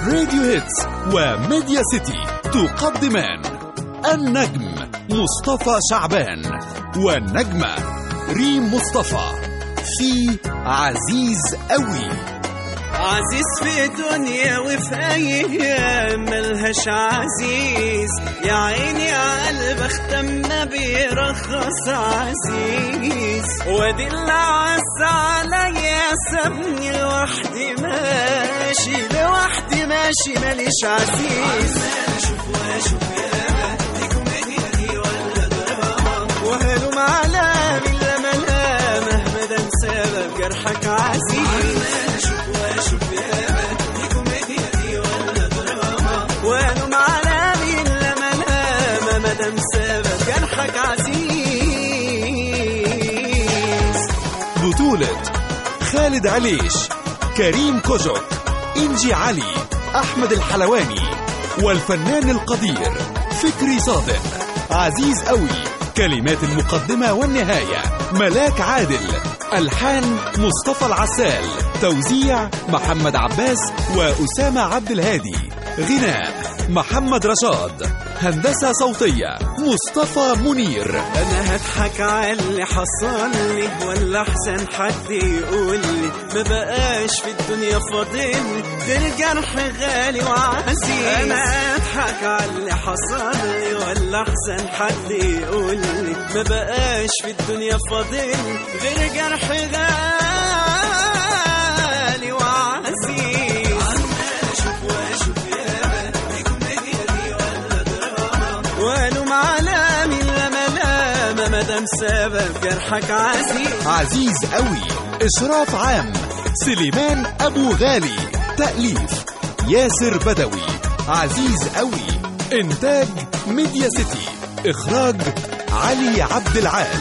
راديو هيتس وميديا سيتي تقدمان النجم مصطفى شعبان والنجمة ريم مصطفى في عزيز قوي عزيز في دنيا وفي ايام ملهاش عزيز يا عيني يا قلب اختم ما بيرخص عزيز وادي اللي عز عليا سابني لوحدي ماشي لوحدي ماشي ماليش عزيز اشوف واشوف يا دي كوميديا دي ولا دراما وهلم على من لا ملامه مدام سبب جرحك عزيز اشوف واشوف يا دي كوميديا دي ولا دراما وهلم على من لا ملامه مدام سبب جرحك عزيز بطولة خالد عليش كريم كوجك إنجي علي أحمد الحلواني والفنان القدير فكري صادق عزيز قوي كلمات المقدمة والنهاية ملاك عادل ألحان مصطفى العسال توزيع محمد عباس وأسامة عبد الهادي غناء محمد رشاد هندسة صوتية مصطفى منير انا هضحك على اللي حصل لي ولا احسن حد يقول لي ما بقاش في الدنيا فاضل غير جرح غالي وعزيز انا هضحك على اللي حصل لي ولا احسن حد يقول لي ما بقاش في الدنيا فاضل غير جرح غالي وعزيز عمال اشوف واشوف يا دي كوميديا دي ولا دراما والوم على من لا ملامه مدام سبب جرحك عزيز عزيز قوي إشراف عام سليمان أبو غالي تأليف ياسر بدوي عزيز قوي إنتاج ميديا سيتي إخراج علي عبد العال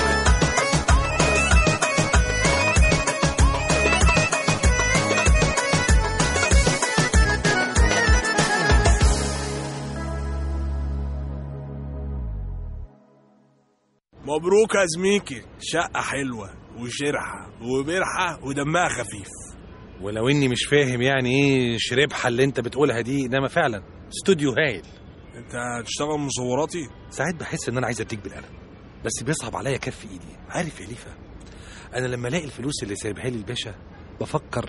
مبروك يا زميكي شقة حلوة وشرحة وبرحة ودمها خفيف ولو اني مش فاهم يعني ايه شربحه اللي انت بتقولها دي انما فعلا استوديو هايل انت هتشتغل مصوراتي ساعات بحس ان انا عايز اديك بالقلم بس بيصعب عليا كف ايدي عارف يا ليفا انا لما الاقي الفلوس اللي سايبها لي الباشا بفكر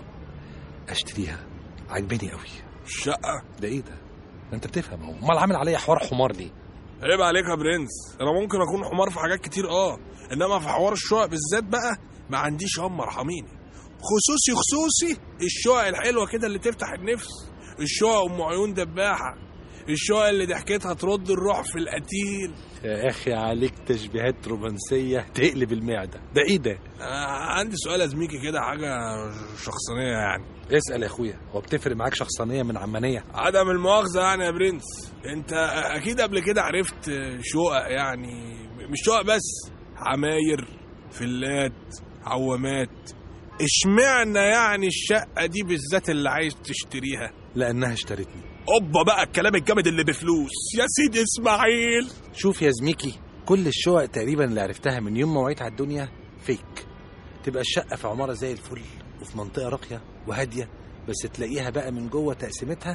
اشتريها عجباني قوي الشقة ده ايه ده ده انت بتفهم اهو امال عامل عليا حوار حمار ليه عيب عليك يا برنس انا ممكن اكون حمار في حاجات كتير اه انما في حوار الشقق بالذات بقى ما عنديش هم ارحميني خصوصي خصوصي الشقق الحلوة كده اللي تفتح النفس الشقق ام عيون دباحة الشقق اللي ضحكتها ترد الروح في القتيل يا اخي عليك تشبيهات رومانسيه تقلب المعده ده ايه ده آه عندي سؤال يا زميكي كده حاجة شخصانية يعني اسال يا اخويا هو بتفرق معاك شخصانيه من عمانيه عدم المؤاخذة يعني يا برنس انت اكيد قبل كده عرفت شقق يعني مش شقق بس عماير فلات عوامات اشمعنى يعني الشقة دي بالذات اللي عايز تشتريها لانها اشترتني اوبا بقى الكلام الجامد اللي بفلوس يا سيدي اسماعيل شوف يا زميكي كل الشقق تقريبا اللي عرفتها من يوم ما وعيت على الدنيا فيك تبقى الشقة في عمارة زي الفل وفي منطقة راقية وهادية بس تلاقيها بقى من جوه تقسيمتها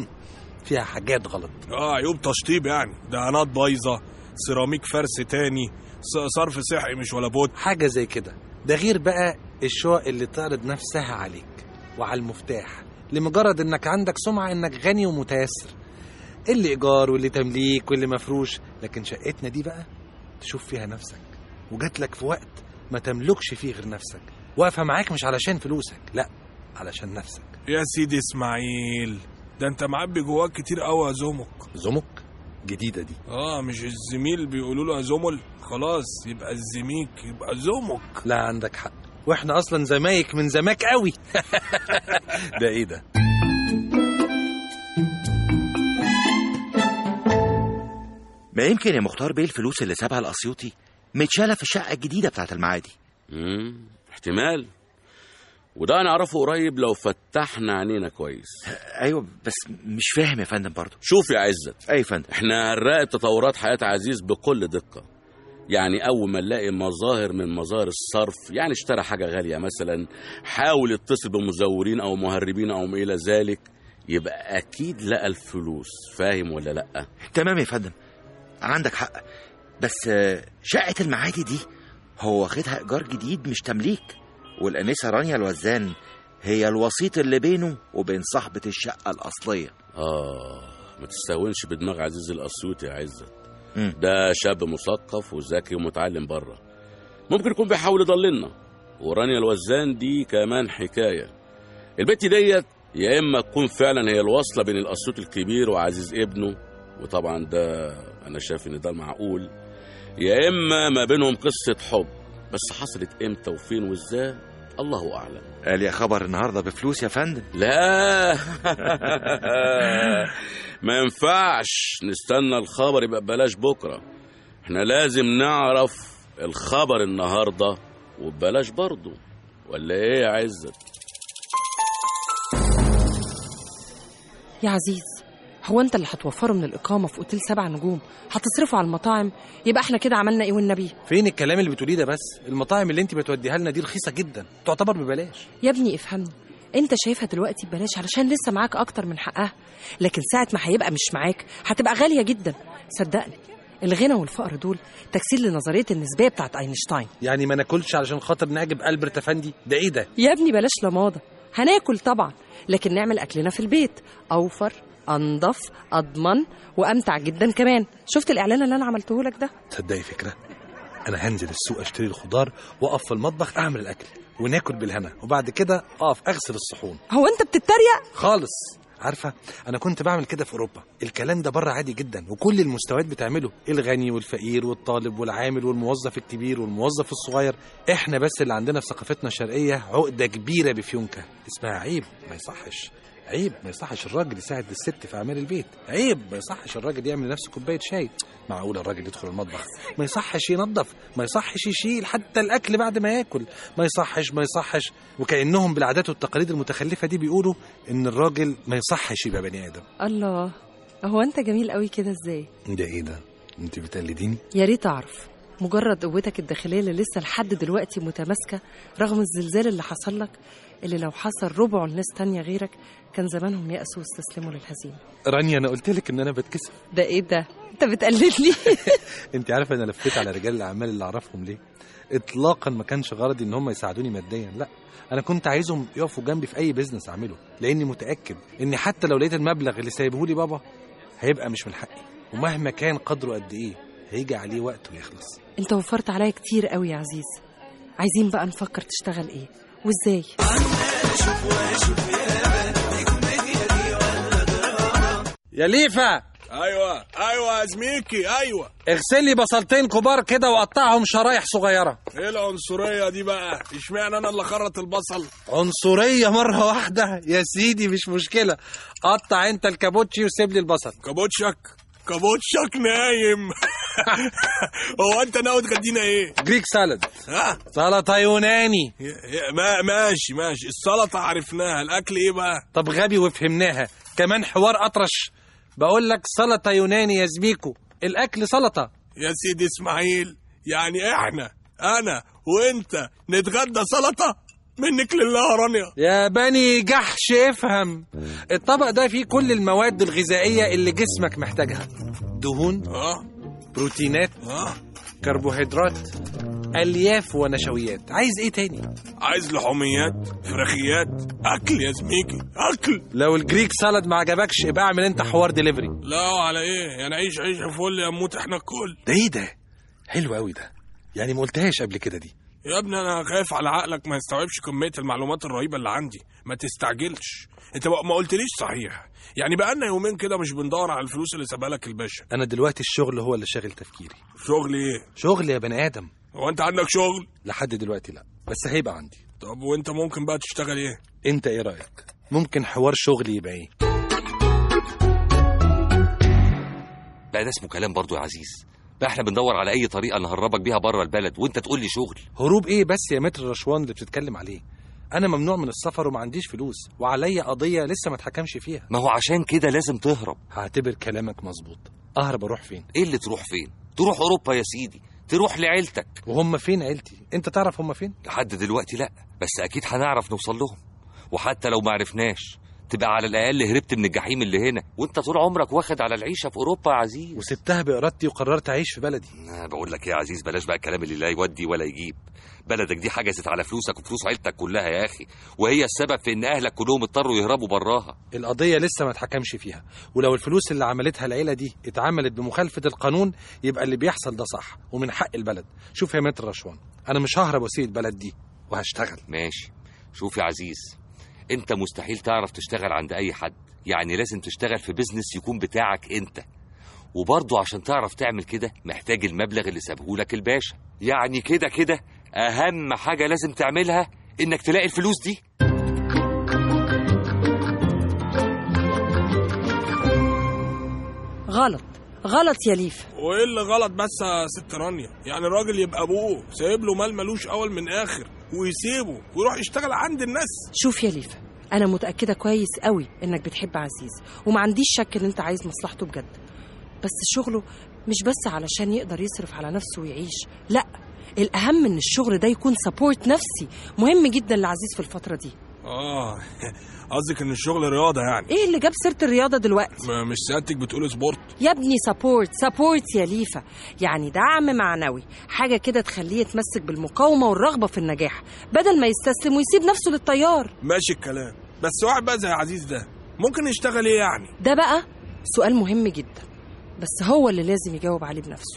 فيها حاجات غلط اه عيوب تشطيب يعني دهانات بايظة سيراميك فرس تاني ص- صرف صحي مش ولا بوت حاجة زي كده ده غير بقى الشقق اللي تعرض نفسها عليك وعلى المفتاح لمجرد انك عندك سمعة انك غني ومتيسر اللي ايجار واللي تمليك واللي مفروش لكن شقتنا دي بقى تشوف فيها نفسك وجات لك في وقت ما تملكش فيه غير نفسك واقفة معاك مش علشان فلوسك لا علشان نفسك يا سيدي اسماعيل ده انت معبي جواك كتير قوي يا زمك زمك جديدة دي اه مش الزميل بيقولوا له يا زمل خلاص يبقى الزميك يبقى زمك لا عندك حق واحنا اصلا زمايك من زماك قوي ده ايه ده ما يمكن يا مختار بيه الفلوس اللي سابها الاسيوطي متشالة في الشقة الجديدة بتاعت المعادي مم. احتمال وده نعرفه قريب لو فتحنا عينينا كويس ايوه بس مش فاهم يا فندم برضه شوف يا عزت اي فندم احنا هنراقب تطورات حياة عزيز بكل دقة يعني أول ما نلاقي مظاهر من مظاهر الصرف يعني اشترى حاجة غالية مثلا حاول يتصل بمزورين أو مهربين أو ما إلى ذلك يبقى اكيد لقى الفلوس فاهم ولا لا تمام يا فندم عندك حق بس آه، شقة المعادي دي هو واخدها إيجار جديد مش تمليك والأنسة رانيا الوزان هي الوسيط اللي بينه وبين صاحبة الشقة الأصلية اه ما تستهونش بدماغ عزيز الاسيوطي يا عزت مم. ده شاب مثقف وذكي ومتعلم بره ممكن يكون بيحاول يضللنا ورانيا الوزان دي كمان حكايه البت ديت يا اما تكون فعلا هي الوصله بين الاسيوط الكبير وعزيز ابنه وطبعا ده انا شايف ان ده معقول يا اما ما بينهم قصه حب بس حصلت امتى وفين وازاي الله اعلم قال يا خبر النهاردة بفلوس يا فندم لا ما ينفعش نستنى الخبر يبقى ببلاش بكره احنا لازم نعرف الخبر النهارده وببلاش برضه ولا ايه يا عزت يا عزيز هو انت اللي هتوفره من الاقامه في اوتيل سبع نجوم هتصرفه على المطاعم يبقى احنا كده عملنا ايه والنبي فين الكلام اللي بتقوليه ده بس المطاعم اللي انت بتوديها لنا دي رخيصه جدا تعتبر ببلاش يا ابني افهمني انت شايفها دلوقتي ببلاش علشان لسه معاك اكتر من حقها لكن ساعه ما هيبقى مش معاك هتبقى غاليه جدا صدقني الغنى والفقر دول تكسير لنظريه النسبيه بتاعت اينشتاين يعني ما ناكلش علشان خاطر نعجب البرت افندي ده ايه ده يا ابني بلاش لماضه هناكل طبعا لكن نعمل اكلنا في البيت اوفر انضف اضمن وامتع جدا كمان شفت الاعلان اللي انا عملته لك ده تصدقي فكره انا هنزل السوق اشتري الخضار واقف في المطبخ اعمل الاكل وناكل بالهنا وبعد كده اقف اغسل الصحون هو انت بتتريق خالص عارفه انا كنت بعمل كده في اوروبا الكلام ده بره عادي جدا وكل المستويات بتعمله الغني والفقير والطالب والعامل والموظف الكبير والموظف الصغير احنا بس اللي عندنا في ثقافتنا الشرقيه عقده كبيره بفيونكه اسمها عيب ما يصحش عيب ما يصحش الراجل يساعد الست في اعمال البيت عيب ما يصحش الراجل يعمل لنفسه كوبايه شاي معقول الراجل يدخل المطبخ ما يصحش ينظف ما يصحش يشيل حتى الاكل بعد ما ياكل ما يصحش ما يصحش وكانهم بالعادات والتقاليد المتخلفه دي بيقولوا ان الراجل ما يصحش يبقى بني ادم الله هو انت جميل قوي كده ازاي ده ايه ده انت بتقلديني يا ريت اعرف مجرد قوتك الداخليه اللي لسه لحد دلوقتي متماسكه رغم الزلزال اللي حصل لك اللي لو حصل ربع الناس تانية غيرك كان زمانهم يأسوا واستسلموا للهزيمه رانيا انا قلت لك ان انا بتكسف ده ايه ده انت بتقلدني انت عارفه انا لفيت على رجال الاعمال اللي اعرفهم ليه اطلاقا ما كانش غرضي ان هم يساعدوني ماديا لا انا كنت عايزهم يقفوا جنبي في اي بيزنس اعمله لاني متاكد ان حتى لو لقيت المبلغ اللي سايبه لي بابا هيبقى مش من حقي ومهما كان قدره قد ايه هيجي عليه وقت ويخلص انت وفرت عليا كتير قوي يا عزيز عايزين بقى نفكر تشتغل ايه وازاي يا ليفا ايوه ايوه يا زميكي ايوه اغسل لي بصلتين كبار كده وقطعهم شرايح صغيره ايه العنصريه دي بقى اشمعنى انا اللي خرط البصل عنصريه مره واحده يا سيدي مش مشكله قطع انت الكابوتشي وسيب لي البصل كابوتشك كابوتشك نايم هو انت ناوي تغدينا ايه جريك سالاد ها سلطه يوناني ي- ي- ما ماشي ماشي السلطه عرفناها الاكل ايه بقى طب غبي وفهمناها كمان حوار اطرش بقول لك سلطه يوناني يا زميكو الاكل سلطه يا سيدي اسماعيل يعني احنا انا وانت نتغدى سلطه منك لله يا رانيا يا بني جحش افهم الطبق ده فيه كل المواد الغذائيه اللي جسمك محتاجها دهون اه بروتينات اه كربوهيدرات الياف ونشويات عايز ايه تاني عايز لحوميات فراخيات اكل يا زميكي اكل لو الجريك سالاد ما عجبكش يبقى اعمل انت حوار ديليفري لا على ايه يعني عيش عيش فل يا موت احنا الكل ده ايه ده حلو قوي ده يعني ما قلتهاش قبل كده دي يا ابني انا خايف على عقلك ما يستوعبش كميه المعلومات الرهيبه اللي عندي ما تستعجلش انت بقى ما قلتليش صحيح يعني بقى لنا يومين كده مش بندور على الفلوس اللي سابها لك الباشا انا دلوقتي الشغل هو اللي شاغل تفكيري شغل ايه شغل يا بني ادم هو انت عندك شغل لحد دلوقتي لا بس هيبقى عندي طب وانت ممكن بقى تشتغل ايه انت ايه رايك ممكن حوار شغلي يبقى ايه لا ده اسمه كلام برضو يا عزيز بقى احنا بندور على اي طريقه نهربك بيها بره البلد وانت تقول لي شغل هروب ايه بس يا متر رشوان اللي بتتكلم عليه انا ممنوع من السفر وما عنديش فلوس وعليا قضيه لسه ما اتحكمش فيها ما هو عشان كده لازم تهرب هعتبر كلامك مظبوط اهرب اروح فين ايه اللي تروح فين تروح اوروبا يا سيدي تروح لعيلتك وهم فين عيلتي انت تعرف هم فين لحد دلوقتي لا بس اكيد هنعرف نوصل لهم وحتى لو ما عرفناش تبقى على الاقل هربت من الجحيم اللي هنا وانت طول عمرك واخد على العيشه في اوروبا يا عزيز وسبتها بارادتي وقررت اعيش في بلدي أنا بقول لك يا عزيز بلاش بقى الكلام اللي لا يودي ولا يجيب بلدك دي حجزت على فلوسك وفلوس عيلتك كلها يا اخي وهي السبب في ان اهلك كلهم اضطروا يهربوا براها القضيه لسه ما اتحكمش فيها ولو الفلوس اللي عملتها العيله دي اتعملت بمخالفه القانون يبقى اللي بيحصل ده صح ومن حق البلد شوف يا متر رشوان انا مش ههرب واسيب البلد دي وهشتغل ماشي شوف يا عزيز انت مستحيل تعرف تشتغل عند اي حد يعني لازم تشتغل في بيزنس يكون بتاعك انت وبرضه عشان تعرف تعمل كده محتاج المبلغ اللي سابهولك الباشا يعني كده كده اهم حاجه لازم تعملها انك تلاقي الفلوس دي غلط غلط يا ليف وايه اللي غلط بس يا ست رانيا يعني الراجل يبقى ابوه سايب له مال ملوش اول من اخر ويسيبه ويروح يشتغل عند الناس شوف يا ليفا انا متاكده كويس قوي انك بتحب عزيز وما عنديش شك ان انت عايز مصلحته بجد بس شغله مش بس علشان يقدر يصرف على نفسه ويعيش لا الاهم ان الشغل ده يكون سبورت نفسي مهم جدا لعزيز في الفتره دي اه قصدك ان الشغل رياضه يعني ايه اللي جاب سيره الرياضه دلوقتي م- مش سيادتك بتقولي سبورت يا ابني سبورت سبورت يا ليفا يعني دعم معنوي حاجه كده تخليه يتمسك بالمقاومه والرغبه في النجاح بدل ما يستسلم ويسيب نفسه للتيار ماشي الكلام بس واحد بقى زي عزيز ده ممكن يشتغل ايه يعني ده بقى سؤال مهم جدا بس هو اللي لازم يجاوب عليه بنفسه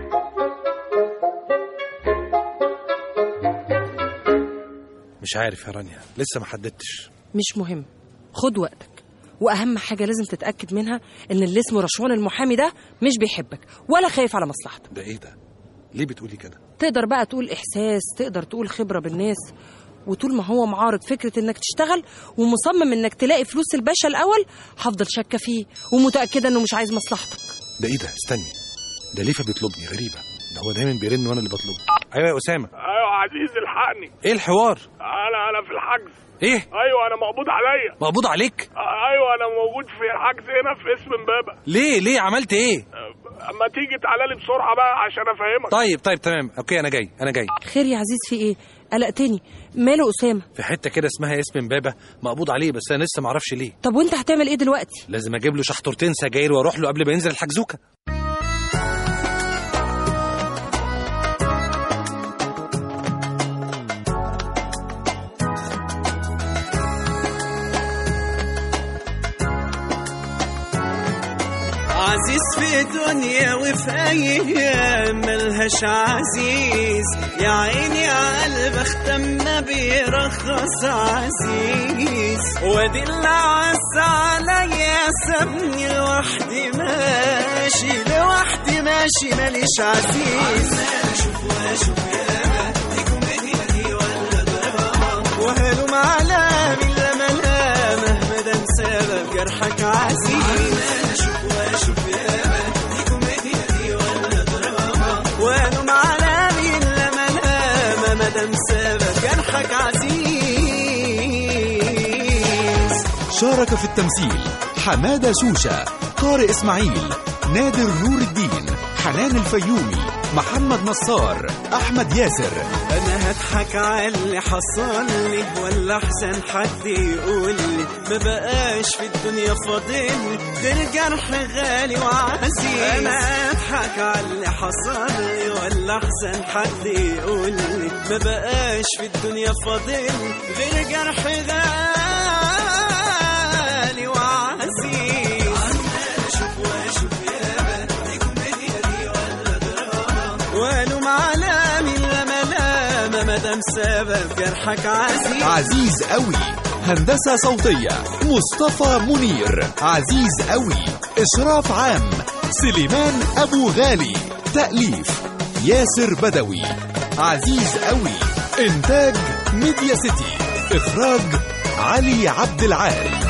مش عارف يا رانيا لسه ما حددتش مش مهم خد وقتك واهم حاجه لازم تتاكد منها ان اللي اسمه رشوان المحامي ده مش بيحبك ولا خايف على مصلحتك ده ايه ده ليه بتقولي كده تقدر بقى تقول احساس تقدر تقول خبره بالناس وطول ما هو معارض فكره انك تشتغل ومصمم انك تلاقي فلوس الباشا الاول هفضل شاكه فيه ومتاكده انه مش عايز مصلحتك ده ايه ده استني ده ليفا بيطلبني غريبه ده هو دايما بيرن وانا اللي بطلبه ايوه يا اسامه ايوه عزيز الحقني ايه الحوار انا انا في الحجز ايه ايوه انا مقبوض عليا مقبوض عليك ايوه انا موجود في الحجز هنا في اسم امبابه ليه ليه عملت ايه اما تيجي تعالى لي بسرعه بقى عشان افهمك طيب طيب تمام اوكي انا جاي انا جاي خير يا عزيز في ايه قلقتني ماله اسامه في حته كده اسمها اسم امبابه مقبوض عليه بس انا لسه ما اعرفش ليه طب وانت هتعمل ايه دلوقتي لازم اجيب له شحطورتين سجاير واروح له قبل ما ينزل الحجزوكه عزيز في دنيا وفي ايام ملهاش عزيز يا عيني يا قلب اختم ما بيرخص عزيز وادي اللي عز عليا سابني لوحدي ماشي لوحدي ماشي ماليش عزيز وهلم على من لما لا مهما ده سبب جرحك عزيز وهلم على من لما لا مدام سبب جرحك عزيز شارك في التمثيل حمادة شوشة طارق إسماعيل نادر نور الدين حنان الفيومي محمد نصار أحمد ياسر انا هضحك على اللي حصل لي ولا احسن حد يقول لي ما بقاش في الدنيا فاضل غير جرح غالي وعزيز انا هضحك على اللي حصل لي ولا احسن حد يقول لي ما بقاش في الدنيا فاضل غير جرح غالي وعزيز والوم على من لما لام مدام سبب جرحك عزيز عزيز قوي هندسة صوتية مصطفى منير عزيز قوي إشراف عام سليمان أبو غالي تأليف ياسر بدوي عزيز قوي إنتاج ميديا سيتي إخراج علي عبد العال